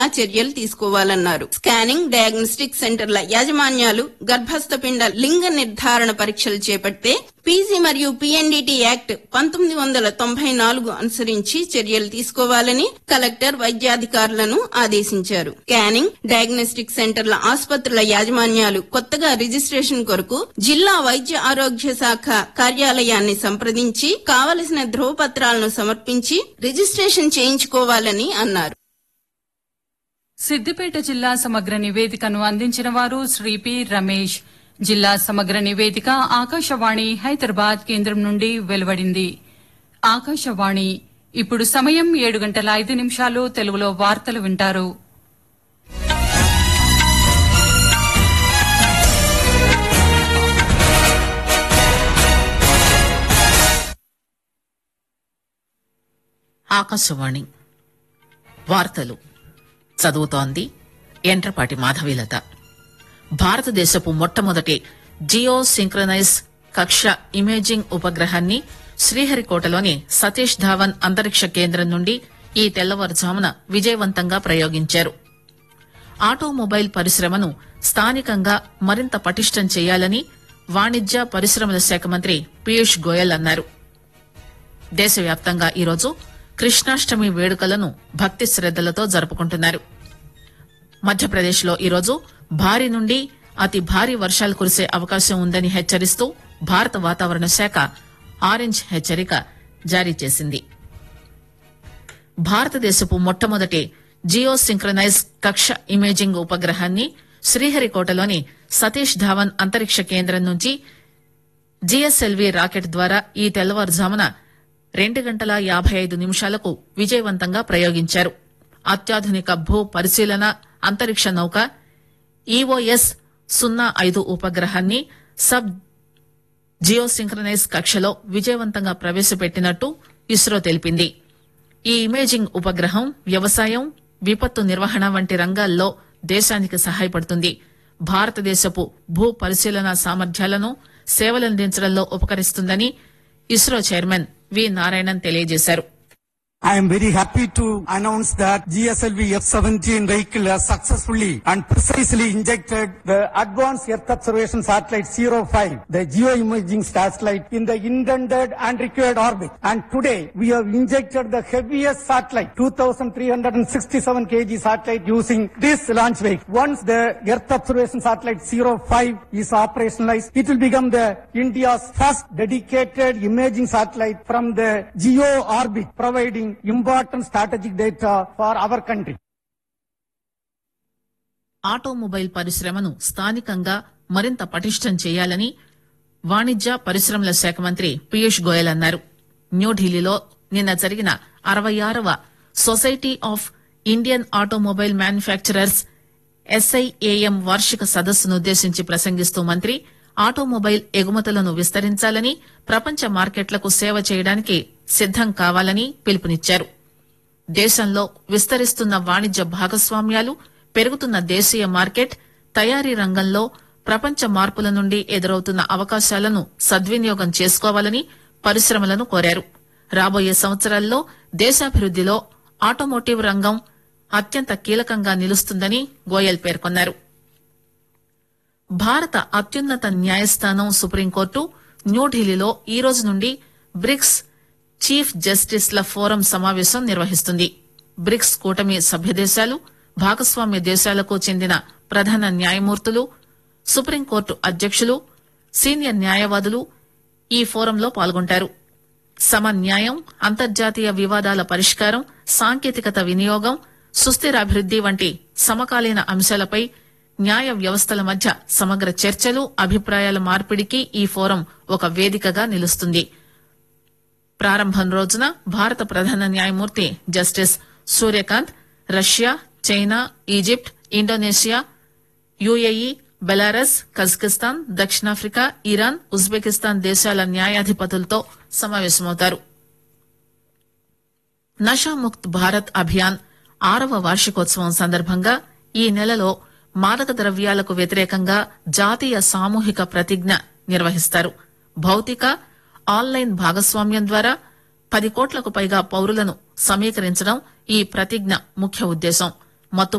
చర్యలు తీసుకోవాలన్నారు scanning diagnostic సెంటర్ల యాజమాన్యాలు గర్భస్థ పిండ లింగ నిర్ధారణ పరీక్షలు చేపడితే పీజీ మరియు పీఎన్డీటీ యాక్ట్ పంతొమ్మిది వందల తొంభై నాలుగు అనుసరించి చర్యలు తీసుకోవాలని కలెక్టర్ వైద్యాధికారులను ఆదేశించారు స్కానింగ్ డయాగ్నోస్టిక్ సెంటర్ల ఆసుపత్రుల యాజమాన్యాలు కొత్తగా రిజిస్ట్రేషన్ కొరకు జిల్లా వైద్య ఆరోగ్య శాఖ కార్యాలయాన్ని సంప్రదించి కావలసిన ధ్రువపత్రాలను సమర్పించి రిజిస్ట్రేషన్ చేయించుకోవాలని అన్నారు సిద్దిపేట జిల్లా సమగ్ర నివేదికను అందించిన వారు శ్రీ పి రమేష్ జిల్లా సమగ్ర నివేదిక ఆకాశవాణి హైదరాబాద్ కేంద్రం నుండి వెలువడింది ఆకాశవాణి ఇప్పుడు సమయం ఏడు గంటల ఐదు నిమిషాలు తెలుగులో వార్తలు వింటారు ఆకాశవాణి వార్తలు చదువుతోంది ఎంట్రపాటి మాధవీలత భారతదేశపు మొట్టమొదటి జియో సింక్రనైజ్ కక్ష ఇమేజింగ్ ఉపగ్రహాన్ని శ్రీహరికోటలోని సతీష్ ధావన్ అంతరిక్ష కేంద్రం నుండి ఈ తెల్లవారుజామున విజయవంతంగా ప్రయోగించారు ఆటోమొబైల్ పరిశ్రమను స్థానికంగా మరింత పటిష్టం చేయాలని వాణిజ్య పరిశ్రమల శాఖ మంత్రి పీయూష్ గోయల్ అన్నారు దేశవ్యాప్తంగా ఈరోజు కృష్ణాష్టమి వేడుకలను భక్తి శ్రద్దలతో జరుపుకుంటున్నారు మధ్యప్రదేశ్లో ఈరోజు భారీ నుండి అతి భారీ వర్షాలు కురిసే అవకాశం ఉందని హెచ్చరిస్తూ భారత వాతావరణ శాఖ ఆరెంజ్ హెచ్చరిక జారీ చేసింది భారతదేశపు మొట్టమొదటి జియో సింక్రనైజ్ కక్ష ఇమేజింగ్ ఉపగ్రహాన్ని శ్రీహరికోటలోని సతీష్ ధావన్ అంతరిక్ష కేంద్రం నుంచి జిఎస్ఎల్వి రాకెట్ ద్వారా ఈ తెల్లవారుజామున రెండు గంటల యాభై ఐదు నిమిషాలకు విజయవంతంగా ప్రయోగించారు అత్యాధునిక భూ పరిశీలన అంతరిక్ష నౌక ఈఓఎస్ సున్నా ఐదు ఉపగ్రహాన్ని సబ్ జియోసింక్రనైజ్ కక్షలో విజయవంతంగా ప్రవేశపెట్టినట్టు ఇస్రో తెలిపింది ఈ ఇమేజింగ్ ఉపగ్రహం వ్యవసాయం విపత్తు నిర్వహణ వంటి రంగాల్లో దేశానికి సహాయపడుతుంది భారతదేశపు భూ పరిశీలన సామర్థ్యాలను సేవలందించడంలో ఉపకరిస్తుందని ఇస్రో చైర్మన్ వి నారాయణన్ తెలియజేశారు I am very happy to announce that GSLV F-17 vehicle has successfully and precisely injected the Advanced Earth Observation Satellite 05, the geoimaging satellite, in the intended and required orbit. And today, we have injected the heaviest satellite, 2,367 kg satellite using this launch vehicle. Once the Earth Observation Satellite 05 is operationalized, it will become the India's first dedicated imaging satellite from the geo orbit, providing important strategic data for our country. Automobile పరిశ్రమను స్థానికంగా మరింత పటిష్టం చేయాలని వాణిజ్య పరిశ్రమల శాఖ మంత్రి పీయూష్ గోయల్ అన్నారు న్యూఢిల్లీలో నిన్న జరిగిన అరవై ఆరవ society of Indian automobile manufacturers SIAM వార్షిక సదస్సును ఉద్దేశించి ప్రసంగిస్తూ మంత్రి ఆటోమొబైల్ ఎగుమతులను విస్తరించాలని ప్రపంచ మార్కెట్లకు సేవ చేయడానికి సిద్దం కావాలని పిలుపునిచ్చారు దేశంలో విస్తరిస్తున్న వాణిజ్య భాగస్వామ్యాలు పెరుగుతున్న దేశీయ మార్కెట్ తయారీ రంగంలో ప్రపంచ మార్పుల నుండి ఎదురవుతున్న అవకాశాలను సద్వినియోగం చేసుకోవాలని పరిశ్రమలను కోరారు రాబోయే సంవత్సరాల్లో దేశాభివృద్దిలో ఆటోమోటివ్ రంగం అత్యంత కీలకంగా నిలుస్తుందని గోయల్ పేర్కొన్నారు భారత అత్యున్నత న్యాయస్థానం సుప్రీంకోర్టు న్యూఢిల్లీలో ఈ రోజు నుండి బ్రిక్స్ చీఫ్ జస్టిస్ల ఫోరం సమావేశం నిర్వహిస్తుంది బ్రిక్స్ కూటమి సభ్యదేశాలు భాగస్వామ్య దేశాలకు చెందిన ప్రధాన న్యాయమూర్తులు సుప్రీంకోర్టు అధ్యక్షులు సీనియర్ న్యాయవాదులు ఈ ఫోరంలో పాల్గొంటారు సమన్యాయం అంతర్జాతీయ వివాదాల పరిష్కారం సాంకేతికత వినియోగం సుస్థిరాభివృద్ది వంటి సమకాలీన అంశాలపై న్యాయ వ్యవస్థల మధ్య సమగ్ర చర్చలు అభిప్రాయాల మార్పిడికి ఈ ఫోరం ఒక వేదికగా నిలుస్తుంది ప్రారంభం రోజున భారత ప్రధాన న్యాయమూర్తి justice Suryakant Russia China Egypt Indonesia UAE Belarus Kazakhstan దక్షిణాఫ్రికా ఇరాన్ ఉజ్బెకిస్తాన్ దేశాల న్యాయాధిపతులతో సమావేశమవుతారు నషాముక్త్ భారత్ అభియాన్ ఆరవ వార్షికోత్సవం సందర్భంగా ఈ నెలలో మాదక ద్రవ్యాలకు వ్యతిరేకంగా జాతీయ సామూహిక ప్రతిజ్ఞ నిర్వహిస్తారు భౌతిక ఆన్లైన్ భాగస్వామ్యం ద్వారా పది కోట్లకు పైగా పౌరులను సమీకరించడం ఈ ప్రతిజ్ఞ ముఖ్య ఉద్దేశం మత్తు